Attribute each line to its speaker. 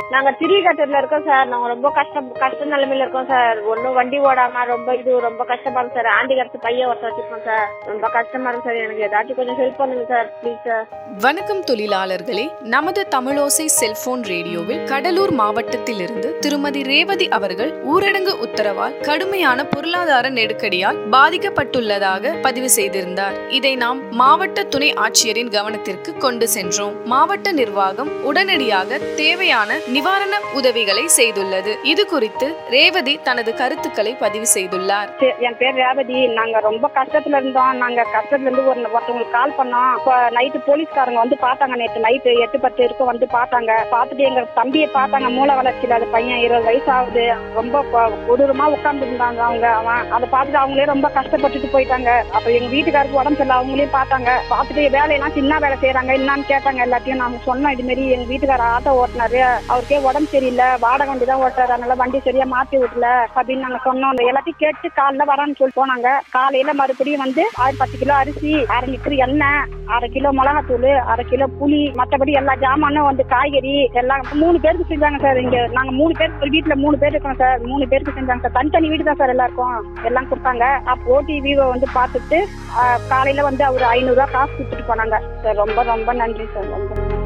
Speaker 1: நாங்க திரிகட்டூர்ல இருக்கோம் சார் நாங்க ரொம்ப கஷ்டம் கஷ்ட நிலைமையில இருக்கோம் சார் ஒன்னும் வண்டி ஓடாம ரொம்ப இது ரொம்ப கஷ்டமா இருக்கு சார் ஆண்டி கருத்து பையன் ஒருத்தர் வச்சிருக்கோம் சார் ரொம்ப கஷ்டமா இருக்கு சார் எனக்கு ஏதாச்சும் கொஞ்சம் ஹெல்ப் பண்ணுங்க சார் ப்ளீஸ் சார்
Speaker 2: வணக்கம் தொழிலாளர்களே நமது தமிழோசை செல்போன் ரேடியோவில் கடலூர் மாவட்டத்திலிருந்து திருமதி ரேவதி அவர்கள் ஊரடங்கு உத்தரவால் கடுமையான பொருளாதார நெருக்கடியால் பாதிக்கப்பட்டுள்ளதாக பதிவு செய்திருந்தார் இதை நாம் மாவட்ட துணை ஆட்சியரின் கவனத்திற்கு கொண்டு சென்றோம் மாவட்ட நிர்வாகம் உடனடியாக தேவையான நிவாரண உதவிகளை செய்துள்ளது இது குறித்து ரேவதி தனது கருத்துக்களை பதிவு செய்துள்ளார்
Speaker 3: சே- என் பேர் ரேவதி நாங்க ரொம்ப கஷ்டத்துல இருந்தோம் நாங்க கஷ்டத்துல இருந்து ஒரு ஒருத்தவங்களுக்கு கால் பண்ணோம் இப்போ நைட்டு போலீஸ்காரங்க வந்து பார்த்தாங்க நேற்று நைட்டு எட்டு பத்து இருக்கும் வந்து பார்த்தாங்க பார்த்துட்டு எங்க தம்பியை பார்த்தாங்க மூளை வளர்ச்சியில அது பையன் இருபது வயசு ஆகுது ரொம்ப கொ- கொடூரமா உட்கார்ந்து இருந்தாங்க அவங்க அவன் அதை பார்த்துட்டு அவங்களே ரொம்ப கஷ்டப்பட்டுட்டு போயிட்டாங்க அப்ப எங்க வீட்டுக்காருக்கு உடம்பு சரியில்லை அவங்களே பார்த்தாங்க பார்த்துட்டு வேலையெல்லாம் சின்ன வேலை செய்யறாங்க என்னன்னு கேட்டாங்க எல்லாத்தையும் நாங்க சொன்னோம் இது மாதிரி எங்க வீட்டுக்கார ஆட்டோ ஓட்டினாரு அவருக்கே உடம்பு சரியில்லை வாடகை வண்டி தான் ஓட்டுறாரு அதனால வண்டி சரியா மாத்தி விடல அப்படின்னு நாங்க சொன்னோம் அந்த எல்லாத்தையும் கேட்டு காலைல வரான்னு சொல்லி போனாங்க காலையில மறுபடியும் வந்து ஆயிரத்தி பத்து கிலோ அரிசி அரை லிட்டர் எண்ணெய் அரை கிலோ மிளகாத்தூள் அரை கிலோ புளி மத்தபடி எல்லா ஜாமானும் வந்து காய்கறி எல்லாம் மூணு பேருக்கு செஞ்சாங்க சார் இங்க நாங்க மூணு பேர் ஒரு வீட்டுல மூணு பேர் இருக்கோம் சார் மூணு பேருக்கு செஞ்சாங்க சார் தனித்தனி வீடு தான் சார் எல்லாருக்கும் எல்லாம் கொடுத்தாங்க அப்போ ஓடிவிவை வந்து பார்த்துட்டு ஆ, காலையில வந்து அவர் ஐநூறு ரூபாய் காசு கொடுத்துட்டு போனாங்க சார் ரொம்ப ரொம்ப நன்றி சார் ரொம்ப